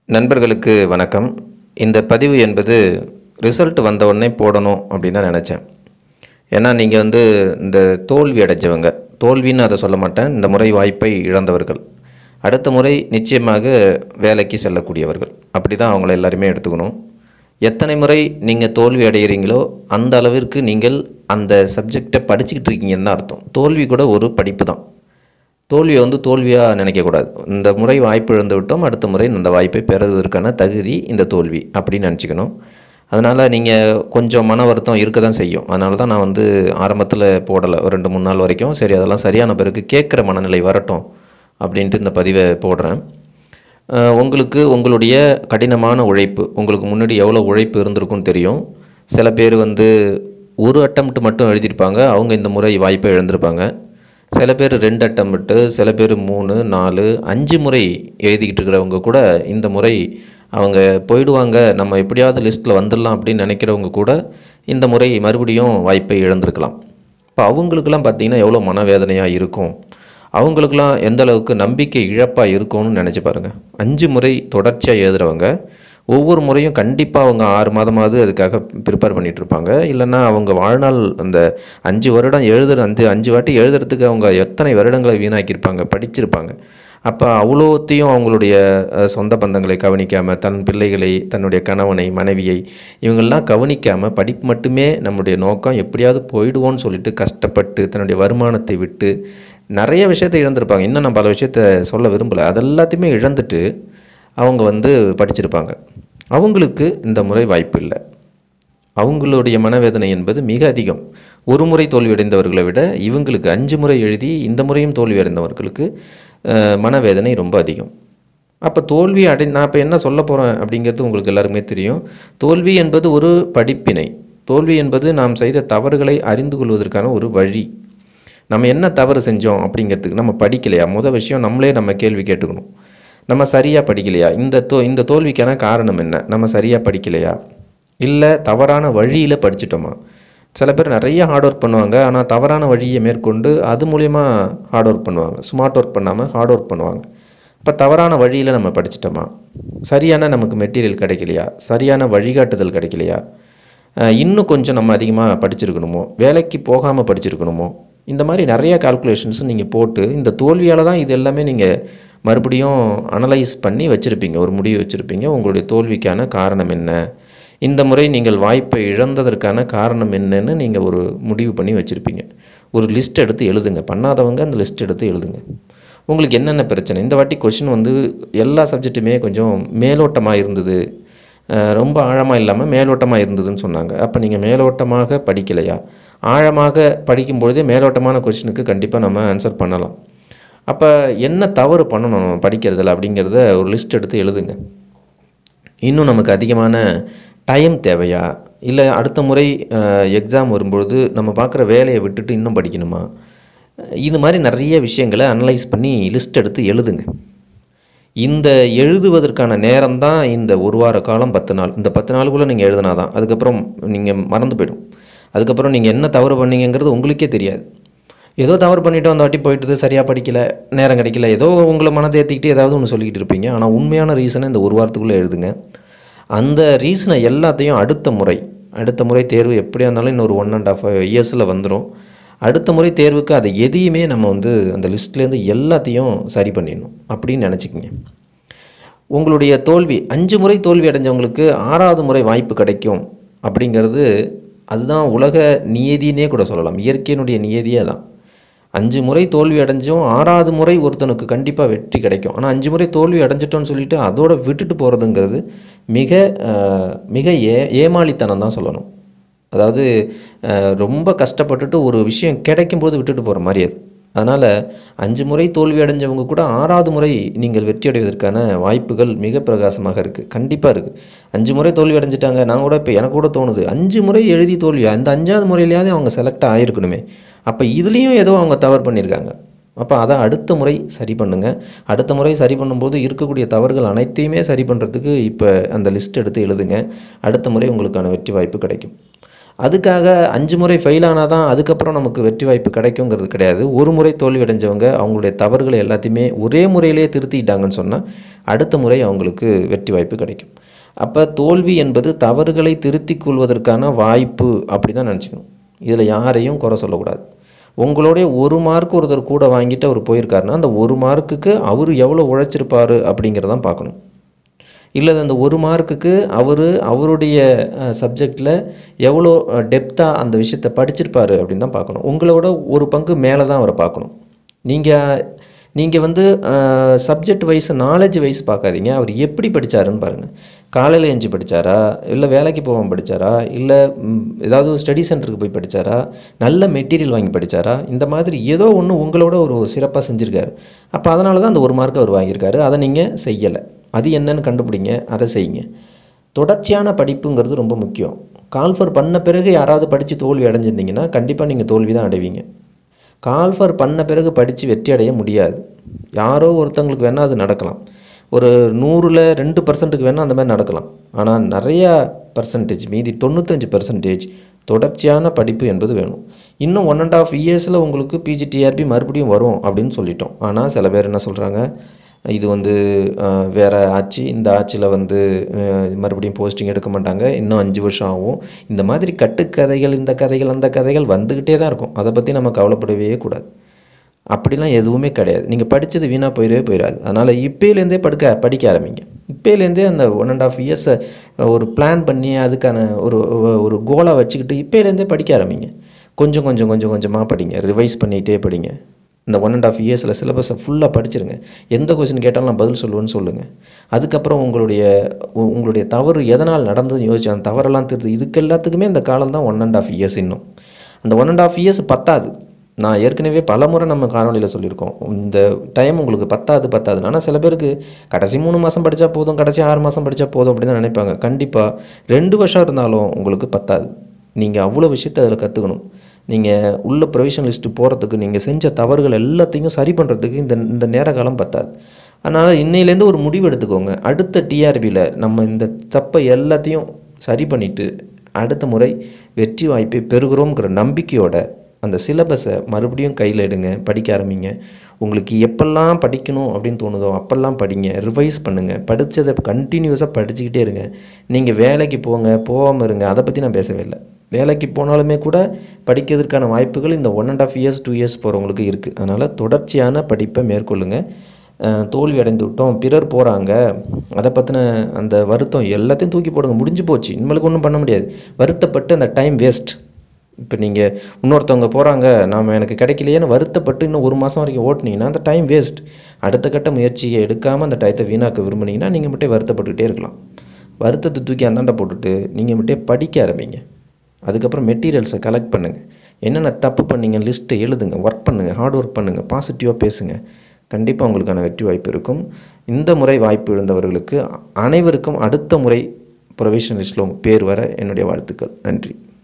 நண்பர்களுக்கு வணக்கம் இந்த பதிவு என்பது ரிசல்ட் வந்த உடனே போடணும் அப்படின்னு தான் நினச்சேன் ஏன்னா நீங்கள் வந்து இந்த தோல்வி அடைஞ்சவங்க தோல்வின்னு அதை சொல்ல மாட்டேன் இந்த முறை வாய்ப்பை இழந்தவர்கள் அடுத்த முறை நிச்சயமாக வேலைக்கு செல்லக்கூடியவர்கள் அப்படி தான் அவங்கள எல்லாருமே எடுத்துக்கணும் எத்தனை முறை நீங்கள் தோல்வி அடைகிறீங்களோ அந்த அளவிற்கு நீங்கள் அந்த சப்ஜெக்டை படிச்சுக்கிட்டு இருக்கீங்கன்னு தான் அர்த்தம் தோல்வி கூட ஒரு படிப்பு தான் தோல்வியை வந்து தோல்வியாக நினைக்கக்கூடாது இந்த முறை வாய்ப்பு இழந்து விட்டோம் அடுத்த முறை இந்த வாய்ப்பை பெறுவதற்கான தகுதி இந்த தோல்வி அப்படின்னு நினச்சிக்கணும் அதனால் நீங்கள் கொஞ்சம் மன வருத்தம் இருக்க தான் செய்யும் அதனால தான் நான் வந்து ஆரம்பத்தில் போடலை ஒரு ரெண்டு மூணு நாள் வரைக்கும் சரி அதெல்லாம் சரியான பிறகு கேட்குற மனநிலை வரட்டும் அப்படின்ட்டு இந்த பதிவை போடுறேன் அஹ் உங்களுக்கு உங்களுடைய கடினமான உழைப்பு உங்களுக்கு முன்னாடி எவ்வளோ உழைப்பு இருந்திருக்கும்னு தெரியும் சில பேர் வந்து ஒரு அட்டம்ப்ட் மட்டும் எழுதியிருப்பாங்க அவங்க இந்த முறை வாய்ப்பை இழந்திருப்பாங்க சில பேர் ரெண்டு அட்டம்ப்ட்டு சில பேர் மூணு நாலு அஞ்சு முறை எழுதிக்கிட்டு இருக்கிறவங்க கூட இந்த முறை அவங்க போயிடுவாங்க நம்ம எப்படியாவது லிஸ்ட்டில் வந்துடலாம் அப்படின்னு நினைக்கிறவங்க கூட இந்த முறை மறுபடியும் வாய்ப்பை இழந்திருக்கலாம் இப்போ அவங்களுக்கெல்லாம் பார்த்தீங்கன்னா எவ்வளோ மனவேதனையாக இருக்கும் அவங்களுக்கெல்லாம் எந்த அளவுக்கு நம்பிக்கை இழப்பாக இருக்கும்னு நினச்சி பாருங்கள் அஞ்சு முறை தொடர்ச்சியாக எழுதுகிறவங்க ஒவ்வொரு முறையும் கண்டிப்பாக அவங்க ஆறு மாதமாவது அதுக்காக ப்ரிப்பேர் பண்ணிகிட்டு இருப்பாங்க இல்லைன்னா அவங்க வாழ்நாள் அந்த அஞ்சு வருடம் எழுதுற அஞ்சு அஞ்சு வாட்டி எழுதுறதுக்கு அவங்க எத்தனை வருடங்களை வீணாக்கியிருப்பாங்க படிச்சிருப்பாங்க அப்போ அவ்வளோத்தையும் அவங்களுடைய அஹ், சொந்த பந்தங்களை கவனிக்காமல் தன் பிள்ளைகளை தன்னுடைய கணவனை மனைவியை இவங்கெல்லாம் கவனிக்காமல் படிப்பு மட்டுமே நம்முடைய நோக்கம் எப்படியாவது போயிடுவோன்னு சொல்லிட்டு கஷ்டப்பட்டு தன்னுடைய வருமானத்தை விட்டு நிறைய விஷயத்தை இழந்திருப்பாங்க இன்னும் நான் பல விஷயத்த சொல்ல விரும்பலை அதெல்லாத்தையுமே இழந்துட்டு அவங்க வந்து படிச்சிருப்பாங்க அவங்களுக்கு இந்த முறை வாய்ப்பு இல்லை அவங்களுடைய மனவேதனை என்பது மிக அதிகம் ஒரு முறை தோல்வியடைந்தவர்களை விட இவங்களுக்கு அஞ்சு முறை எழுதி இந்த முறையும் தோல்வி அடைந்தவர்களுக்கு அஹ், மனவேதனை ரொம்ப அதிகம் அப்போ தோல்வி அடை நான் இப்போ என்ன சொல்ல போகிறேன் அப்படிங்கிறது உங்களுக்கு எல்லாருமே தெரியும் தோல்வி என்பது ஒரு படிப்பினை தோல்வி என்பது நாம் செய்த தவறுகளை அறிந்து கொள்வதற்கான ஒரு வழி நம்ம என்ன தவறு செஞ்சோம் அப்படிங்கிறதுக்கு நம்ம படிக்கலையா முதல் விஷயம் நம்மளே நம்ம கேள்வி கேட்டுக்கணும் நம்ம சரியாக படிக்கலையா இந்த தோ இந்த தோல்விக்கான காரணம் என்ன நம்ம சரியாக படிக்கலையா இல்லை தவறான வழியில் படிச்சிட்டோமா சில பேர் நிறைய ஹார்ட் ஒர்க் பண்ணுவாங்க ஆனால் தவறான வழியை மேற்கொண்டு அது மூலயமா ஹார்ட் ஒர்க் பண்ணுவாங்க ஸ்மார்ட் ஒர்க் பண்ணாமல் ஹார்ட் ஒர்க் பண்ணுவாங்க இப்போ தவறான வழியில் நம்ம படிச்சிட்டோமா சரியான நமக்கு மெட்டீரியல் கிடைக்கலையா சரியான வழிகாட்டுதல் கிடைக்கலையா அஹ் இன்னும் கொஞ்சம் நம்ம அதிகமாக படிச்சிருக்கணுமோ வேலைக்கு போகாமல் படிச்சிருக்கணுமோ இந்த மாதிரி நிறைய கால்குலேஷன்ஸ் நீங்கள் போட்டு இந்த தோல்வியால் தான் இது எல்லாமே நீங்கள் மறுபடியும் அனலைஸ் பண்ணி வச்சுருப்பீங்க ஒரு முடிவு வச்சுருப்பீங்க உங்களுடைய தோல்விக்கான காரணம் என்ன இந்த முறை நீங்கள் வாய்ப்பை இழந்ததற்கான காரணம் என்னன்னு நீங்கள் ஒரு முடிவு பண்ணி வச்சுருப்பீங்க ஒரு லிஸ்ட் எடுத்து எழுதுங்க பண்ணாதவங்க அந்த லிஸ்ட் எடுத்து எழுதுங்க உங்களுக்கு என்னென்ன பிரச்சனை இந்த வாட்டி கொஷின் வந்து எல்லா சப்ஜெக்ட்டுமே கொஞ்சம் மேலோட்டமாக இருந்தது அஹ் ரொம்ப ஆழமாக இல்லாமல் மேலோட்டமாக இருந்ததுன்னு சொன்னாங்க அப்போ நீங்கள் மேலோட்டமாக படிக்கலையா ஆழமாக படிக்கும் பொழுதே மேலோட்டமான கொஷினுக்கு கண்டிப்பாக நம்ம ஆன்சர் பண்ணலாம் அப்போ என்ன தவறு பண்ணணும் நம்ம படிக்கிறதுல அப்படிங்கிறத ஒரு லிஸ்ட் எடுத்து எழுதுங்க இன்னும் நமக்கு அதிகமான டைம் தேவையா இல்லை அடுத்த முறை எக்ஸாம் வரும்பொழுது நம்ம பார்க்குற வேலையை விட்டுட்டு இன்னும் படிக்கணுமா இது மாதிரி நிறைய விஷயங்களை அனலைஸ் பண்ணி லிஸ்ட் எடுத்து எழுதுங்க இந்த எழுதுவதற்கான நேரம் தான் இந்த ஒரு வார காலம் பத்து நாள் இந்த பத்து நாளுக்குள்ளே நீங்கள் எழுதினா தான் அதுக்கப்புறம் நீங்கள் மறந்து போயிடும் அதுக்கப்புறம் நீங்கள் என்ன தவறு பண்ணீங்கங்கிறது உங்களுக்கே தெரியாது ஏதோ தவறு பண்ணிவிட்டு அந்த வாட்டி போயிட்டு சரியாக படிக்கல நேரம் கிடைக்கல ஏதோ உங்களை மனதை ஏற்றிக்கிட்டு ஏதாவது ஒன்று சொல்லிக்கிட்டு இருப்பீங்க ஆனால் உண்மையான ரீசனை இந்த ஒரு வாரத்துக்குள்ளே எழுதுங்க அந்த ரீசனை எல்லாத்தையும் அடுத்த முறை அடுத்த முறை தேர்வு எப்படியா இருந்தாலும் இன்னொரு ஒன் அண்ட் ஆஃப் இயர்ஸில் வந்துடும் அடுத்த முறை தேர்வுக்கு அதை எதையுமே நம்ம வந்து அந்த லிஸ்ட்லேருந்து எல்லாத்தையும் சரி பண்ணிடணும் அப்படின்னு நினச்சிக்கிங்க உங்களுடைய தோல்வி அஞ்சு முறை தோல்வி அடைஞ்சவங்களுக்கு ஆறாவது முறை வாய்ப்பு கிடைக்கும் அப்படிங்கிறது அதுதான் உலக நியதினே கூட சொல்லலாம் இயற்கையினுடைய நியதியே தான் அஞ்சு முறை தோல்வி அடைஞ்சும் ஆறாவது முறை ஒருத்தனுக்கு கண்டிப்பாக வெற்றி கிடைக்கும் ஆனால் அஞ்சு முறை தோல்வி அடைஞ்சிட்டோன்னு சொல்லிட்டு அதோட விட்டுட்டு போகிறதுங்கிறது மிக அஹ், மிக ஏ ஏமாளித்தனம் தான் சொல்லணும் அதாவது அஹ், ரொம்ப கஷ்டப்பட்டுட்டு ஒரு விஷயம் கிடைக்கும்போது விட்டுட்டு போகிற மாதிரி அது அதனால் அஞ்சு முறை தோல்வி அடைஞ்சவங்க கூட ஆறாவது முறை நீங்கள் வெற்றி அடைவதற்கான வாய்ப்புகள் மிக பிரகாசமாக இருக்குது கண்டிப்பாக இருக்குது அஞ்சு முறை தோல்வி அடைஞ்சிட்டாங்க நான் கூட இப்போ எனக்கு கூட தோணுது அஞ்சு முறை எழுதி தோல்வியா அந்த அஞ்சாவது முறையிலையாவது அவங்க செலக்ட் ஆகிருக்கணுமே அப்போ இதுலேயும் ஏதோ அவங்க தவறு பண்ணியிருக்காங்க அப்போ அதை அடுத்த முறை சரி பண்ணுங்கள் அடுத்த முறை சரி பண்ணும்போது இருக்கக்கூடிய தவறுகள் அனைத்தையுமே சரி பண்ணுறதுக்கு இப்போ அந்த லிஸ்ட் எடுத்து எழுதுங்க அடுத்த முறை உங்களுக்கான வெற்றி வாய்ப்பு கிடைக்கும் அதுக்காக அஞ்சு முறை ஃபெயில் ஆனால் தான் அதுக்கப்புறம் நமக்கு வெற்றி வாய்ப்பு கிடைக்குங்கிறது கிடையாது ஒரு முறை தோல்வி அடைஞ்சவங்க அவங்களுடைய தவறுகளை எல்லாத்தையுமே ஒரே முறையிலே திருத்திக்கிட்டாங்கன்னு சொன்னால் அடுத்த முறை அவங்களுக்கு வெற்றி வாய்ப்பு கிடைக்கும் அப்போ தோல்வி என்பது தவறுகளை திருத்திக் கொள்வதற்கான வாய்ப்பு அப்படி தான் நினச்சிக்கணும் இதில் யாரையும் குறை சொல்லக்கூடாது உங்களுடைய ஒரு மார்க் ஒருத்தர் கூட வாங்கிட்டு அவர் போயிருக்காருன்னா அந்த ஒரு மார்க்குக்கு அவர் எவ்வளோ உழைச்சிருப்பாரு அப்படிங்கிறதான் பார்க்கணும் இல்லை அந்த ஒரு மார்க்குக்கு அவர் அவருடைய சப்ஜெக்டில் எவ்வளோ டெப்த்தாக அந்த விஷயத்தை படிச்சிருப்பாரு அப்படின்னு தான் பார்க்கணும் உங்களோட ஒரு பங்கு மேலே தான் அவரை பார்க்கணும் நீங்கள் நீங்கள் வந்து சப்ஜெக்ட் வைஸ் நாலேஜ் வைஸ் பார்க்காதீங்க அவர் எப்படி படித்தாருன்னு பாருங்கள் காலையில் எழுஞ்சி படித்தாரா இல்லை வேலைக்கு போகாமல் படித்தாரா இல்லை ம், ஏதாவது ஸ்டடி சென்டருக்கு போய் படித்தாரா நல்ல மெட்டீரியல் வாங்கி படித்தாரா இந்த மாதிரி ஏதோ ஒன்று உங்களோட ஒரு சிறப்பாக செஞ்சுருக்காரு அப்போ அதனால தான் அந்த ஒரு மார்க் அவர் வாங்கியிருக்காரு அதை நீங்கள் செய்யலை அது என்னன்னு கண்டுபிடிங்க அதை செய்யுங்க தொடர்ச்சியான படிப்புங்கிறது ரொம்ப முக்கியம் கால்ஃபர் பண்ண பிறகு யாராவது படித்து தோல்வி அடைஞ்சிருந்தீங்கன்னா கண்டிப்பாக நீங்கள் தோல்வி தான் அடைவீங்க கால்ஃபர் பண்ண பிறகு படித்து வெற்றி அடைய முடியாது யாரோ ஒருத்தங்களுக்கு வேணால் அது நடக்கலாம் ஒரு நூறில் ரெண்டு பர்சன்ட்டுக்கு வேணால் அந்த மாதிரி நடக்கலாம் ஆனால் நிறையா பர்சன்டேஜ் மீதி தொண்ணூத்தஞ்சு பர்சன்டேஜ் தொடர்ச்சியான படிப்பு என்பது வேணும் இன்னும் ஒன் அண்ட் ஆஃப் இயர்ஸில் உங்களுக்கு பிஜிடிஆர்பி மறுபடியும் வரும் அப்படின்னு சொல்லிட்டோம் ஆனால் சில பேர் என்ன சொல்கிறாங்க இது வந்து அஹ், வேற ஆட்சி இந்த ஆட்சியில் வந்து அஹ், மறுபடியும் போஸ்டிங் எடுக்க மாட்டாங்க இன்னும் அஞ்சு வருஷம் ஆகும் இந்த மாதிரி கட்டுக்கதைகள் இந்த கதைகள் அந்த கதைகள் வந்துக்கிட்டே தான் இருக்கும் அதை பற்றி நம்ம கவலைப்படவே கூடாது அப்படிலாம் எதுவுமே கிடையாது நீங்கள் படித்தது வீணாக போயிடவே போயிடாது அதனால் இப்போலேருந்தே படுக்க படிக்க ஆரம்பிங்க இப்போலேருந்தே அந்த ஒன் அண்ட் ஆஃப் இயர்ஸை ஒரு பிளான் பண்ணி அதுக்கான ஒரு ஒரு கோலை வச்சுக்கிட்டு இப்போலேருந்தே படிக்க ஆரம்பிங்க கொஞ்சம் கொஞ்சம் கொஞ்சம் கொஞ்சமாக படிங்க ரிவைஸ் பண்ணிகிட்டே படிங்க இந்த ஒன் அண்ட் ஆஃப் இயர்ஸில் சிலபஸை ஃபுல்லாக படிச்சிருங்க எந்த கொஸ்டின் கேட்டாலும் நான் பதில் சொல்லுவேன்னு சொல்லுங்கள் அதுக்கப்புறம் உங்களுடைய உ- உங்களுடைய தவறு எதனால் நடந்ததுன்னு யோசிச்சு அந்த தவறெல்லாம் திருத்து இதுக்கு எல்லாத்துக்குமே இந்த காலம் தான் ஒன் அண்ட் ஆஃப் இயர்ஸ் இன்னும் அந்த ஒன் அண்ட் ஆஃப் இயர்ஸ் பத்தாது நான் ஏற்கனவே பல முறை நம்ம காணொலியில் சொல்லியிருக்கோம் இந்த டைம் உங்களுக்கு பத்தாது பத்தாது ஆனால் சில பேருக்கு கடைசி மூணு மாதம் படித்தா போதும் கடைசி ஆறு மாதம் படித்தா போதும் அப்படின்னு தான் நினைப்பாங்க கண்டிப்பாக ரெண்டு வருஷம் இருந்தாலும் உங்களுக்கு பத்தாது நீங்கள் அவ்வளோ விஷயத்தை அதில் கற்றுக்கணும் நீங்கள் உள்ள ப்ரொவிஷன் லிஸ்ட்டு போகிறதுக்கு நீங்கள் செஞ்ச தவறுகள் எல்லாத்தையும் சரி பண்ணுறதுக்கு இந்த இந்த நேர காலம் பத்தாது அதனால் இன்னையிலேருந்து ஒரு முடிவு எடுத்துக்கோங்க அடுத்த டிஆர்பியில் நம்ம இந்த தப்பை எல்லாத்தையும் சரி பண்ணிவிட்டு அடுத்த முறை வெற்றி வாய்ப்பை பெறுகிறோங்கிற நம்பிக்கையோட அந்த சிலபஸை மறுபடியும் கையில் எடுங்க படிக்க ஆரம்பிங்க உங்களுக்கு எப்பெல்லாம் படிக்கணும் அப்படின்னு தோணுதோ அப்பெல்லாம் படிங்க ரிவைஸ் பண்ணுங்கள் படித்ததை கண்டினியூஸாக படிச்சுக்கிட்டே இருங்க நீங்கள் வேலைக்கு போங்க போகாமல் இருங்க அதை பற்றி நான் பேசவே இல்லை வேலைக்கு போனாலுமே கூட படிக்கிறதுக்கான வாய்ப்புகள் இந்த one and half years two years போகிறவங்களுக்கு இருக்குது அதனால் தொடர்ச்சியான படிப்பை மேற்கொள்ளுங்கள் அஹ் தோல்வி அடைந்து விட்டோம் பிறர் போகிறாங்க அதை பற்றின அந்த வருத்தம் எல்லாத்தையும் தூக்கி போடுங்க முடிஞ்சு போச்சு இனிமேலுக்கு ஒன்றும் பண்ண முடியாது வருத்தப்பட்டு அந்த டைம் வேஸ்ட் இப்போ நீங்கள் இன்னொருத்தவங்க போகிறாங்க நாம் எனக்கு கிடைக்கலையேன்னு வருத்தப்பட்டு இன்னும் ஒரு மாதம் வரைக்கும் ஓட்டுனீங்கன்னா அந்த டைம் வேஸ்ட் அடுத்த கட்ட முயற்சியை எடுக்காமல் அந்த டயத்தை வீணாக்க விரும்புனீங்கன்னா நீங்கள் மட்டும் வருத்தப்பட்டுக்கிட்டே இருக்கலாம் வருத்தத்தை தூக்கி அந்தாண்ட போட்டுட்டு நீங்கள் மட்டும் படிக்க ஆரம்பிங்க அதுக்கப்புறம் மெட்டீரியல்ஸை கலெக்ட் பண்ணுங்கள் என்னென்ன தப்பு பண்ணீங்க லிஸ்ட்டை எழுதுங்க ஒர்க் பண்ணுங்கள் ஹார்ட் ஒர்க் பண்ணுங்கள் பாசிட்டிவாக பேசுங்க கண்டிப்பாக உங்களுக்கான வெற்றி வாய்ப்பு இருக்கும் இந்த முறை வாய்ப்பு இழந்தவர்களுக்கு அனைவருக்கும் அடுத்த முறை ப்ரொவிஷன் லிஸ்ட்டில் பேர் வர என்னுடைய வாழ்த்துக்கள் நன்றி